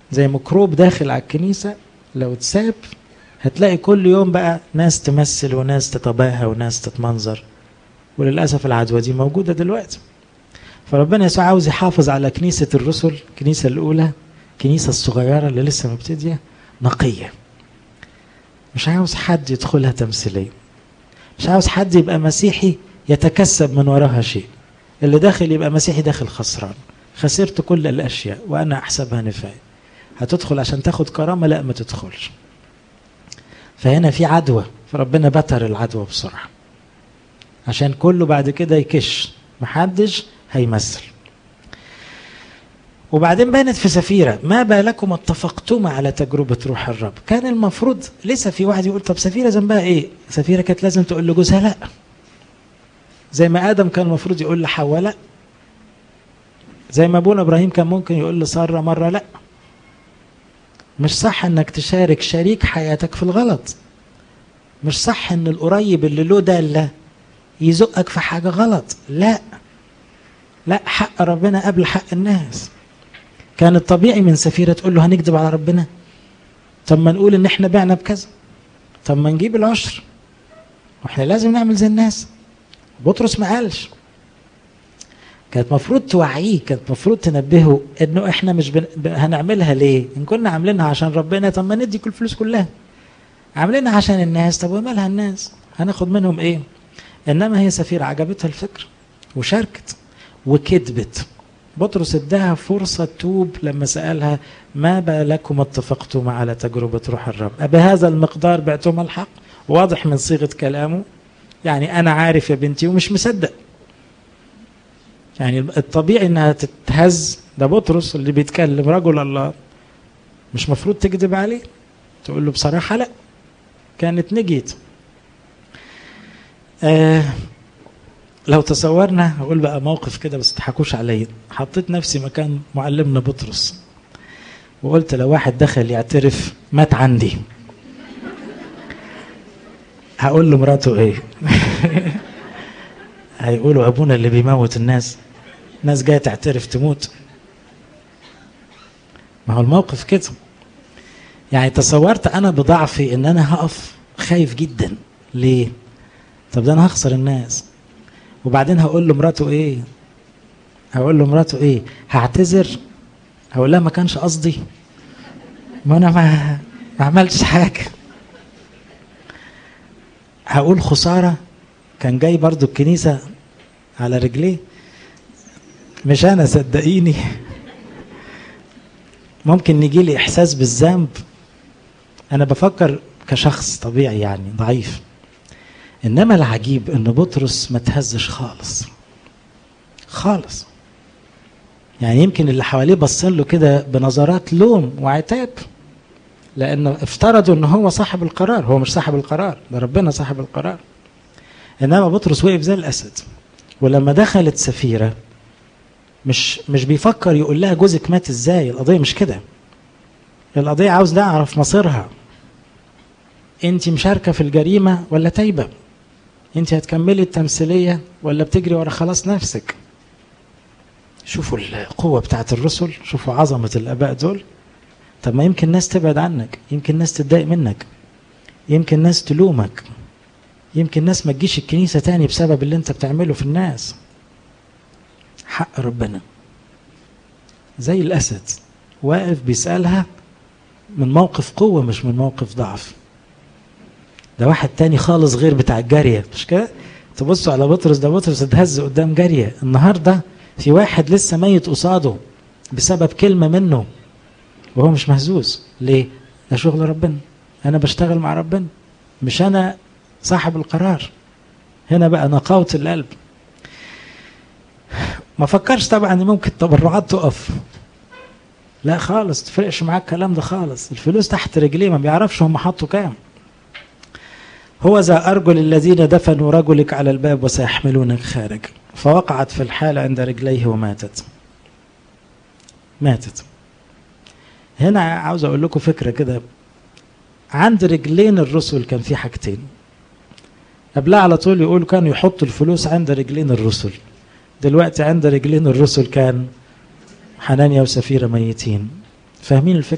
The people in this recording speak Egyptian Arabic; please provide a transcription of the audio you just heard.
زي ميكروب داخل على الكنيسة لو اتساب هتلاقي كل يوم بقى ناس تمثل وناس تتباهى وناس تتمنظر وللأسف العدوى دي موجودة دلوقتي فربنا يسوع عاوز يحافظ على كنيسة الرسل الكنيسة الأولى الكنيسة الصغيرة اللي لسه مبتدية نقية مش عاوز حد يدخلها تمثيلية مش عاوز حد يبقى مسيحي يتكسب من وراها شيء اللي داخل يبقى مسيحي داخل خسران خسرت كل الأشياء وأنا أحسبها نفاية هتدخل عشان تاخد كرامة لا ما تدخلش فهنا في عدوى فربنا بتر العدوى بسرعة عشان كله بعد كده يكش محدش هيمثل وبعدين بانت في سفيرة ما بالكم اتفقتما على تجربة روح الرب كان المفروض لسه في واحد يقول طب سفيرة ذنبها ايه سفيرة كانت لازم تقول لجوزها لا زي ما آدم كان المفروض يقول لحواء لا زي ما ابونا ابراهيم كان ممكن يقول لسارة مرة لا مش صح انك تشارك شريك حياتك في الغلط مش صح ان القريب اللي له دالة يزقك في حاجة غلط لا لا حق ربنا قبل حق الناس كان الطبيعي من سفيرة تقول له هنكذب على ربنا طب ما نقول ان احنا بعنا بكذا طب ما نجيب العشر واحنا لازم نعمل زي الناس بطرس ما قالش كانت مفروض توعيه كانت مفروض تنبهه انه احنا مش بن... هنعملها ليه ان كنا عاملينها عشان ربنا طب ما ندي كل الفلوس كلها عاملينها عشان الناس طب ومالها الناس هناخد منهم ايه انما هي سفيرة عجبتها الفكر وشاركت وكذبت بطرس اداها فرصة توب لما سألها ما بالكم اتفقتم على تجربة روح الرب بهذا المقدار بعتم الحق واضح من صيغة كلامه يعني أنا عارف يا بنتي ومش مصدق يعني الطبيعي انها تتهز ده بطرس اللي بيتكلم رجل الله مش مفروض تكذب عليه تقول له بصراحة لا كانت نجيت آه لو تصورنا هقول بقى موقف كده بس تضحكوش عليا حطيت نفسي مكان معلمنا بطرس وقلت لو واحد دخل يعترف مات عندي هقول لمراته ايه هيقولوا ابونا اللي بيموت الناس ناس جايه تعترف تموت ما هو الموقف كده يعني تصورت انا بضعفي ان انا هقف خايف جدا ليه طب ده انا هخسر الناس وبعدين هقول لمراته ايه هقول لمراته ايه هعتذر هقول لها ما كانش قصدي ما انا ما ما عملتش حاجه هقول خساره كان جاي برضو الكنيسه على رجليه مش انا صدقيني ممكن نجي لي احساس بالذنب انا بفكر كشخص طبيعي يعني ضعيف انما العجيب ان بطرس ما تهزش خالص خالص يعني يمكن اللي حواليه باصين له كده بنظرات لوم وعتاب لان افترضوا ان هو صاحب القرار هو مش صاحب القرار ده ربنا صاحب القرار انما بطرس وقف زي الاسد ولما دخلت سفيره مش مش بيفكر يقول لها جوزك مات ازاي القضيه مش كده القضيه عاوز نعرف مصيرها انت مشاركه في الجريمه ولا تايبه انت هتكملي التمثيليه ولا بتجري ورا خلاص نفسك شوفوا القوه بتاعت الرسل شوفوا عظمه الاباء دول طب ما يمكن ناس تبعد عنك يمكن ناس تتضايق منك يمكن ناس تلومك يمكن ناس ما تجيش الكنيسه تاني بسبب اللي انت بتعمله في الناس حق ربنا زي الاسد واقف بيسالها من موقف قوه مش من موقف ضعف ده واحد تاني خالص غير بتاع الجاريه مش كده تبصوا على بطرس ده بطرس اتهز قدام جاريه النهارده في واحد لسه ميت قصاده بسبب كلمه منه وهو مش مهزوز ليه ده شغل ربنا انا بشتغل مع ربنا مش انا صاحب القرار هنا بقى نقاوة القلب ما فكرش طبعا ان ممكن تبرعات تقف لا خالص تفرقش معاك الكلام ده خالص الفلوس تحت رجليه ما بيعرفش هم حطوا كام هو ذا أرجل الذين دفنوا رجلك على الباب وسيحملونك خارج فوقعت في الحال عند رجليه وماتت ماتت هنا عاوز أقول لكم فكرة كده عند رجلين الرسل كان في حاجتين قبلها على طول يقولوا كانوا يحطوا الفلوس عند رجلين الرسل دلوقتي عند رجلين الرسل كان حنانيا وسفيرة ميتين فاهمين الفكرة